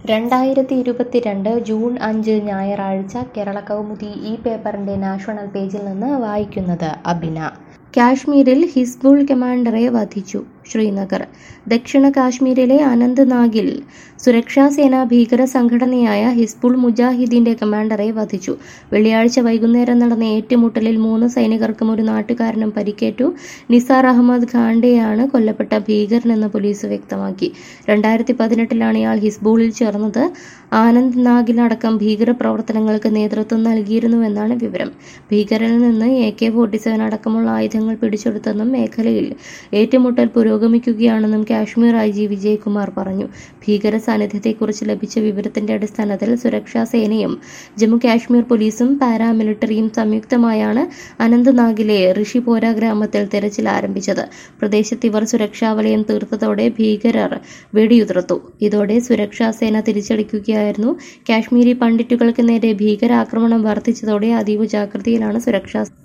രണ്ടായിരത്തി ഇരുപത്തിരണ്ട് ജൂൺ അഞ്ച് ഞായറാഴ്ച കേരള കൗമുദി ഈ പേപ്പറിന്റെ നാഷണൽ പേജിൽ നിന്ന് വായിക്കുന്നത് അബിന കാശ്മീരിൽ ഹിസ്ബുൾ കമാൻഡറെ വധിച്ചു ശ്രീനഗർ ദക്ഷിണ കാശ്മീരിലെ അനന്ത്നാഗിൽ സുരക്ഷാ സേന ഭീകര സംഘടനയായ ഹിസ്ബുൾ മുജാഹിദീന്റെ കമാൻഡറെ വധിച്ചു വെള്ളിയാഴ്ച വൈകുന്നേരം നടന്ന ഏറ്റുമുട്ടലിൽ മൂന്ന് സൈനികർക്കും ഒരു നാട്ടുകാരനും പരിക്കേറ്റു നിസാർ അഹമ്മദ് ഖാണ്ടെയാണ് കൊല്ലപ്പെട്ട ഭീകരനെന്ന് പോലീസ് വ്യക്തമാക്കി രണ്ടായിരത്തി പതിനെട്ടിലാണ് ഇയാൾ ഹിസ്ബൂളിൽ ചേർന്നത് ആനന്ദ് നാഗിലടക്കം ഭീകര പ്രവർത്തനങ്ങൾക്ക് നേതൃത്വം നൽകിയിരുന്നുവെന്നാണ് വിവരം ഭീകരനിൽ നിന്ന് എ കെ ഫോർട്ടി സെവൻ അടക്കമുള്ള ആയുധങ്ങൾ പിടിച്ചെടുത്തെന്നും മേഖലയിൽ ഏറ്റുമുട്ടൽ പുരോഗമിക്കുകയാണെന്നും കാശ്മീർ ഐ ജി വിജയകുമാർ പറഞ്ഞു ഭീകര സാന്നിധ്യത്തെക്കുറിച്ച് ലഭിച്ച വിവരത്തിന്റെ അടിസ്ഥാനത്തിൽ സുരക്ഷാ സേനയും ജമ്മു കാശ്മീർ പോലീസും പാരാമിലിറ്ററിയും സംയുക്തമായാണ് അനന്ത്നാഗിലെ ഋഷിപോര ഗ്രാമത്തിൽ തെരച്ചിൽ ആരംഭിച്ചത് പ്രദേശത്ത് ഇവർ സുരക്ഷാ വലയം തീർത്തതോടെ ഭീകരർ വെടിയുതിർത്തു ഇതോടെ സുരക്ഷാ സേന തിരിച്ചടിക്കുകയായിരുന്നു കാശ്മീരി പണ്ഡിറ്റുകൾക്ക് നേരെ ഭീകരാക്രമണം വർദ്ധിച്ചതോടെ അതീവ ജാഗ്രതയിലാണ് സുരക്ഷാ